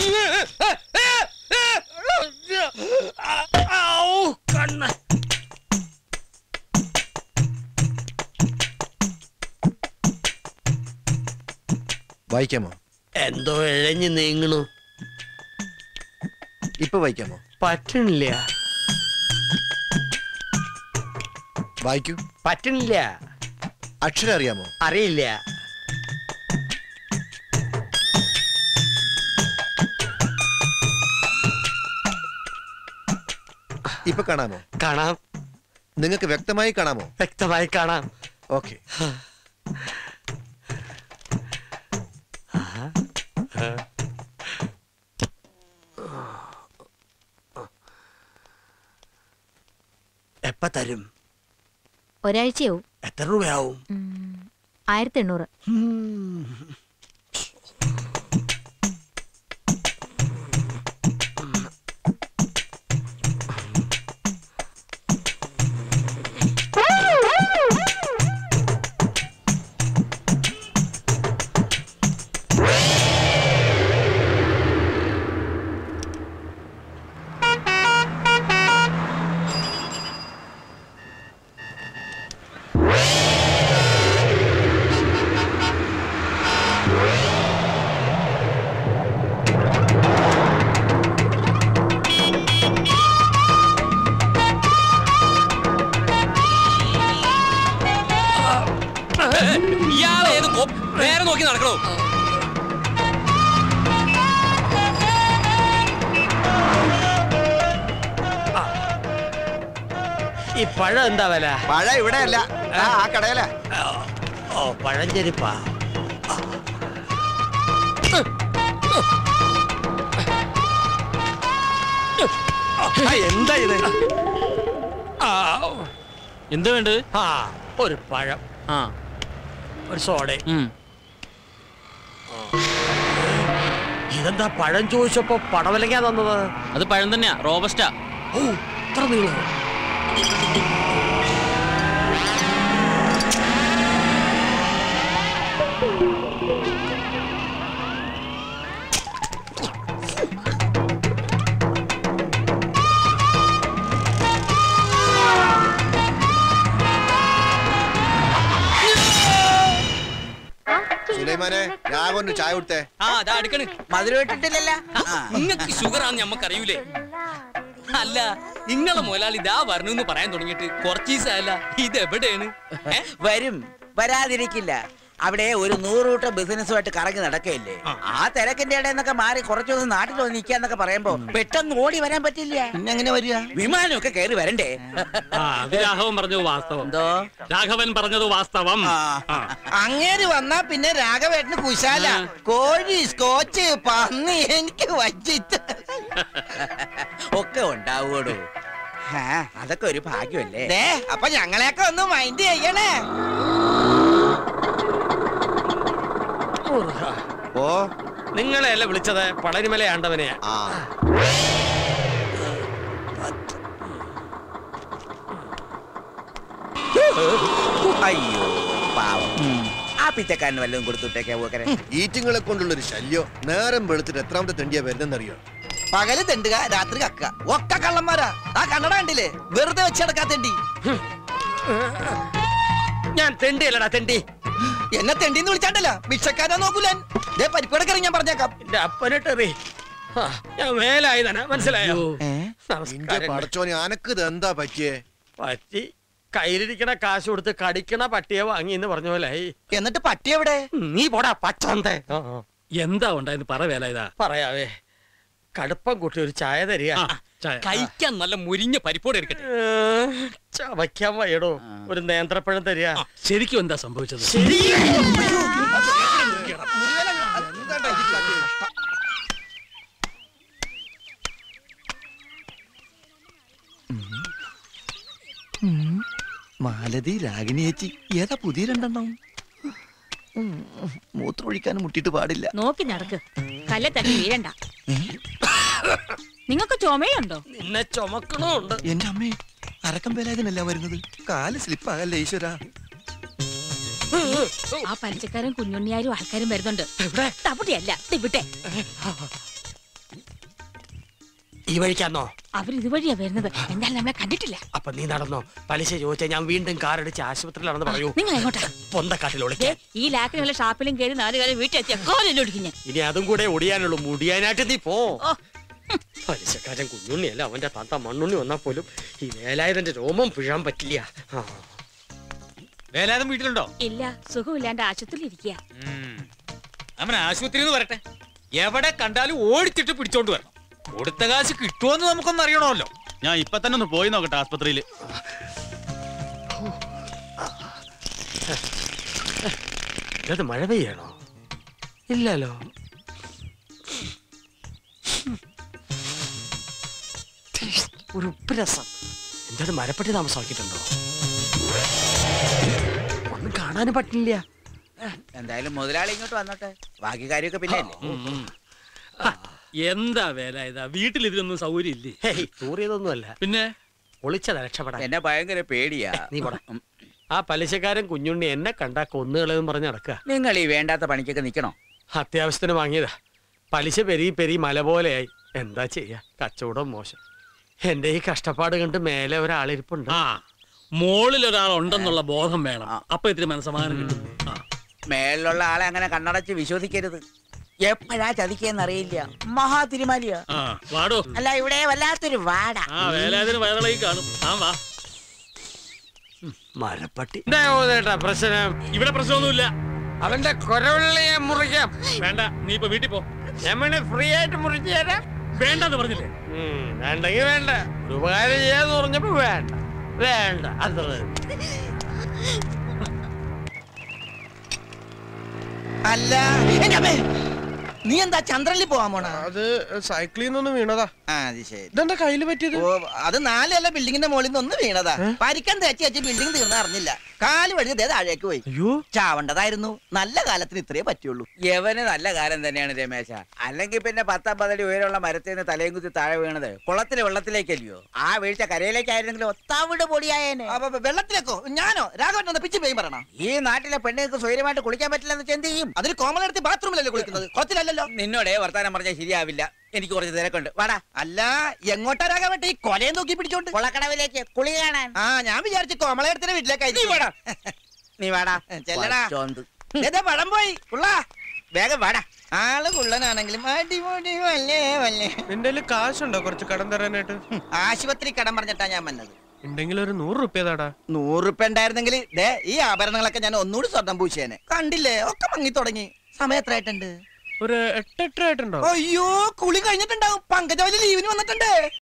ഔ, കണ്ണ് വായിക്കാമോ എന്തോ ഇഴഞ്ഞു നീങ്ങണു ഇപ്പൊ വായിക്കാമോ പറ്റണില്ല വായിക്കൂ പറ്റണില്ല അക്ഷരം അറിയാമോ അറിയില്ല ഇപ്പൊ കാണാമോ കാണാം നിങ്ങൾക്ക് വ്യക്തമായി കാണാമോ വ്യക്തമായി കാണാം ഓക്കെ എപ്പ തരും ഒരാഴ്ചയാവും എത്ര രൂപയാവും ഉം, ആയിരത്തി എണ്ണൂറ് ഇയാളേത് കൊ- നേരെ നോക്കി നടക്കണോ ഈ പഴം എന്താ വില പഴ ഇവിടെ അല്ല ആ ആ കടയില ഓ പഴഞ്ചെരിപ്പാ ആ, എന്താ ഇത് ആ, എന്ത് വേണ്ടത് ആ ഒരു പഴം ആ ഒരു സോഡ ഉം. ഇതെന്താ പഴം ചോദിച്ചപ്പോ പടവലങ്ങാ തന്നത് അത് പഴം തന്നെയാ റോബസ്റ്റാ ഓ ഇത്ര നീളോ സുലൈമാനെ രാഘവന് ചായ കൊടുത്തേ ആ അതാ അടുക്കണ് മധുരം ഇട്ടിട്ടില്ലല്ലോ നിങ്ങക്ക് ഷുഗർ ആണെന്ന് നമ്മക്കറിയൂലേ അല്ല നിങ്ങളെ മുതലാളി ഇതാ വരണമെന്ന് പറയാൻ തുടങ്ങിയിട്ട് കുറച്ച് ദിവസമല്ല ഇത് എവിടെയാണ് ഏ? വരും വരാതിരിക്കില്ല അവിടെ ഒരു നൂറൂട്ട ബിസിനസ്സുമായിട്ട് കറങ്ങി നടക്കയില്ലേ ആ തിരക്കിന്റെ ഇടയിൽ നിന്നൊക്കെ മാറി കുറച്ചു ദിവസം നാട്ടിൽ വന്ന് നിൽക്കാന്നൊക്കെ പറയുമ്പോ പെട്ടെന്ന് ഓടി വരാൻ പറ്റില്ല പിന്നെ എങ്ങനെ വരിക വിമാനമൊക്കെ കയറി വരണ്ടേ ആ അത് രാഘവൻ പറഞ്ഞത് വാസ്തവം എന്തോ രാഘവൻ പറഞ്ഞത് വാസ്തവം ആ. അങ്ങേര് വന്നാ പിന്നെ രാഘവേട്ടന് കുശാല കോഴി സ്കോച്ച് പന്നി എനിക്ക് വച്ചിട്ട് ഒക്കെ ഉണ്ടാവൂടോ അതൊക്കെ ഒരു ഭാഗ്യമല്ലേ അപ്പൊ ഞങ്ങളെയൊക്കെ ഒന്ന് മൈൻഡ് ചെയ്യണേ ഓ നിങ്ങളെയല്ല വിളിച്ചത് പളനിമല ആണ്ടവനെയാ ആ അയ്യോ പാവം ആ പിച്ചക്കാരന് വല്ലതും കൊടുത്തുട്ടേക്കാ പോക്കരെ ഈറ്റിങ്ങളെ കൊണ്ടുള്ള ഒരു ശല്യം നേരം വെളുത്തിട്ട് എത്രാമത്തെ തെണ്ടിയാ വരുന്നെന്നറിയോ പകല് തെണ്ടുക രാത്രി കക്ക ഒക്കെ കള്ളന്മാരാ ആ കണ്ണട കണ്ടില്ലേ വെറുതെ വെച്ചടക്കാ തെണ്ടി ഞാൻ തെണ്ടിയല്ലടാ തെണ്ടി എന്നെ തെണ്ടിന്ന് വിളിച്ചാണ്ടല്ല ഭിക്ഷക്കാരനെ നോക്കൂലൻ ദേ പരിപ്പടക്കറി ഞാൻ പറഞ്ഞേക്കാം എന്റെ അപ്പനിട്ടെറി ഞാൻ മേലായി തന്നെ മനസ്സിലായോ നിന്റെ നമസ്കാരം പടച്ചോനെ അനക്ക് ഇത് എന്താ പറ്റിയേ പറ്റി കയ്യിലിരിക്കണ കാശ് കൊടുത്ത് കടിക്കണ പട്ടിയെ വാങ്ങി എന്ന് പറഞ്ഞ പോലായി എന്നിട്ട് പട്ടി എവിടെ നീ പോടാ പച്ചന്തേ എന്താ ഉണ്ടായെന്ന് പറ വേല ഇതാ പറയാവേ കടുപ്പം കൂട്ടി ഒരു ചായ തരിക ആ, ചായ. കഴിക്കാൻ നല്ല മുരിഞ്ഞ പരിപ്പോടെ എടുക്കട്ടെ ഏ, ചവയ്ക്കാൻ വയ്യടോ ഒരു നേന്ത്രപ്പഴം തരിക ആ, ശരിക്കും എന്താ സംഭവിച്ചത് മാലതി രാഗിണി ചേച്ചി ഏതാ പുതിയ രണ്ടെണ്ണം ഉം, മൂത്രമൊഴിക്കാനും മുട്ടിയിട്ട് പാടില്ല നോക്കി നടക്ക് കല്ലെ തട്ടി വീഴണ്ട നിങ്ങൾക്ക് ചുമയുണ്ടോ നിന്നെ ചുമക്കണുണ്ട് എന്റെ അമ്മേ അരക്കം വേലായതിനല്ല വരുന്നത് കാല് സ്ലിപ്പാകല്ലേ ഈശ്വര ആ പലിച്ചക്കാരും കുഞ്ഞുണ്ണിയാരും ആൾക്കാരും വരുന്നുണ്ട് തപ്പുട്ടിയല്ല ഇവിടെ ഈ വഴിക്കാന്നോ അവർ ഇതുവഴിയാ വരുന്നത് എന്തായാലും നമ്മളെ കണ്ടിട്ടില്ല അപ്പൊ നീ നടന്നോ പലിശ ചോദിച്ചാൽ ഞാൻ വീണ്ടും കാർ അടിച്ച് ആശുപത്രിയിലാണെന്ന് പറയൂ നിങ്ങൾ എങ്ങോട്ടാ പൊന്തക്കാട്ടിൽ ദേ, ഒളിക്കാൻ ഈ ലാക്കിനുള്ള ഷാപ്പിലും കയറി നാല് കാലം വീട്ടിൽ എത്തിയ കോലെല്ലാം ഒടിക്കും ഞാൻ ഇനി അതും കൂടെ ഒടിയാനുള്ളൂ മുടിയാനായിട്ട് നീ പോ ഓ. പലിശക്കാരൻ കുഞ്ഞുണ്ണിയല്ല അവന്റെ താത്ത മണ്ണുണ്ണി വന്നാൽ പോലും ഈ വേലായുധന്റെ രോമം പിഴാൻ പറ്റില്ല ആ. വേലാതം വീട്ടിലുണ്ടോ ഇല്ല സുഖമില്ലാണ്ട് ആശുപത്രിയിൽ ഇരിക്കുക അവൻ ആശുപത്രിയിൽ നിന്ന് വരട്ടെ എവിടെ കണ്ടാലും ഓടിച്ചിട്ട് പിടിച്ചോണ്ട് വരണം കൊടുത്ത കാശ് കിട്ടുമോന്ന് നമുക്കൊന്ന് അറിയണമല്ലോ ഞാൻ ഇപ്പൊ തന്നെ ഒന്ന് പോയി നോക്കട്ടെ ആസ്പത്രിയിൽ ഇത് മഴ പെയ്യണോ ഇല്ലല്ലോ ഒരു ഉപ്പ് രസം എന്താണ് മരപ്പെട്ടി താമസമാക്കിയിട്ടുണ്ടോ ഒന്നും കാണാനും പറ്റില്ല എന്തായാലും മുതലാളി ഇങ്ങോട്ട് വന്നോട്ടെ ബാക്കി കാര്യമൊക്കെ പിന്നെ അല്ലേ എന്താ വേല ഇതാ വീട്ടിൽ ഇതിനൊന്നും സൗകര്യം ഇല്ലേ ഹേയ് തൂറിയതൊന്നുമല്ല പിന്നെ ഒളിച്ചതാ രക്ഷപ്പെടാൻ എന്നെ ഭയങ്കര പേടിയാ നീ പോടാ. ആ പലിശക്കാരൻ കുഞ്ഞുണ്ണി എന്നെ കണ്ടാ കൊന്നുകളെന്ന് പറഞ്ഞ് നടക്കുക നിങ്ങൾ ഈ വേണ്ടാത്ത പണിക്കൊക്കെ നിക്കണോ അത്യാവശ്യത്തിന് വാങ്ങിയതാ പലിശ പെരി പെരി മല പോലെയായി എന്താ ചെയ്യാ കച്ചവടം മോശം എന്റെ ഈ കഷ്ടപ്പാട് കണ്ട് മേലെ ഒരാളിരിപ്പുണ്ട് ആ മോളിൽ ഒരാൾ ഉണ്ടെന്നുള്ള ബോധം വേണം അപ്പൊ ഇത്തിരി മനസ്സമാധാനം കിട്ടും ആ. മേളിലുള്ള ആളെ അങ്ങനെ കണ്ണടച്ച് വിശ്വസിക്കരുത് എപ്പോഴാ ചതിക്കെന്ന് അറിയില്ല മഹാ തിരുമാലിയാ ആ വാടോ അല്ല ഇവിടെ വല്ലാത്തൊരു വാട ആ വേലാതിന് വയറിളകി കാണും ആ വാ മരപ്പട്ടി എന്താ പ്രശ്നം ഇവിടെ പ്രശ്നമൊന്നുമില്ല അവന്റെ കൊരവള്ളിയെ മുറിക്കാം വേണ്ട നീ ഇപ്പൊ വീട്ടിൽ പോ ഞമ്മള് ഫ്രീ ആയിട്ട് മുറിച്ചു തരാം വേണ്ടെന്ന് പറഞ്ഞില്ലേ ഉം, വേണ്ടെങ്കി വേണ്ട ഒരു ഉപകാരം ചെയ്യാന്ന് പറഞ്ഞപ്പോ വേണ്ട വേണ്ട അത്ര അല്ല എന്റെ അമ്മേ. നീ എന്താ ചന്ദ്രനിൽ പോവാൻ പോണ അത് സൈക്കിളിൽ നിന്നൊന്ന് വീണതാ ആ അത് ശരി ഇതെന്താ കയ്യില് പറ്റിയത് ഓ അത് നാലല്ല ബിൽഡിങ്ങിന്റെ മുകളിൽ നിന്ന് ഒന്ന് വീണതാ പരിക്കാൻ തേച്ച് വെച്ച് ബിൽഡിംഗ് തീർന്ന അറിഞ്ഞില്ല കാല് വഴി ദേ താഴേക്ക് പോയി അയ്യോ ചാവണ്ടതായിരുന്നു നല്ല കാലത്തിന് ഇത്രേ പറ്റുള്ളൂ യവന് നല്ല കാലം തന്നെയാണ് രമേശ അല്ലെങ്കിൽ പിന്നെ പത്താം പതടി ഉയരമുള്ള മരത്തിൽ നിന്ന് തലയും കുത്തി താഴെ വീണത് കുളത്തിലെ വെള്ളത്തിലേക്കല്ലയോ ആ വീഴ്ച കരയിലേക്കായിരുന്നെങ്കിൽ ഒത്താവിട് പൊടിയായേനെ അപ്പൊ വെള്ളത്തിലേക്കോ ഞാനോ രാഘവൻ ഒന്ന് പിച്ച് പെയ്യും പറയണ ഈ നാട്ടിലെ പെണ്ണുങ്ങൾക്ക് സ്വൈര്യമായിട്ട് കുളിക്കാൻ പറ്റില്ലെന്ന് എന്ത് ചെയ്യും അതിന് കോമളെടുത്ത് ബാത്റൂമിലല്ലേ കുളിക്കുന്നത് കുളത്തിലല്ലല്ലോ നിന്നോടെ വർത്താനം പറഞ്ഞാൽ ശരിയാവില്ല എനിക്ക് കുറച്ച് തിരക്കുണ്ട് വാടാ അല്ല എങ്ങോട്ടാ രാഘവട്ടെ ഈ കൊലയും തൂക്കി പിടിച്ചോണ്ട് കുളക്കടവിലേക്ക് കുളി കാണാൻ ആ ഞാൻ വിചാരിച്ചു കോമളയെടുത്തിന്റെ നീ വീട്ടിലേക്കായി വാടാ നീ വാടാ ചെല്ലടാ. ചോന്ത് ഏതാ പഴം പോയി ഉള്ള വേഗം വാടാ ആള് കുള്ളനാണെങ്കിലും അടിപൊളി വല്ലേ വല്ലേ നിന്റെ കയ്യില് കാശുണ്ടോ കുറച്ച് കടം തരാനായിട്ട് ഹും, ആശുപത്രി കടം പറഞ്ഞിട്ടാ ഞാൻ വന്നത് ഉണ്ടെങ്കിൽ ഒരു നൂറ് റുപ്യതാടാ നൂറ് റുപ്യ ഉണ്ടായിരുന്നെങ്കിൽ ദേ ഈ ആഭരണങ്ങളൊക്കെ ഞാൻ ഒന്നുകൂടി സ്വർണം പൂശിയേനെ കണ്ടില്ലേ ഒക്കെ മങ്ങി തുടങ്ങി സമയം എത്രയായിട്ടുണ്ട് ഒരു എട്ടെട്ടായിട്ടുണ്ടോ അയ്യോ കുളി കഴിഞ്ഞിട്ടുണ്ടാവും പങ്കജവലി ലീവിന് വന്നിട്ടുണ്ട്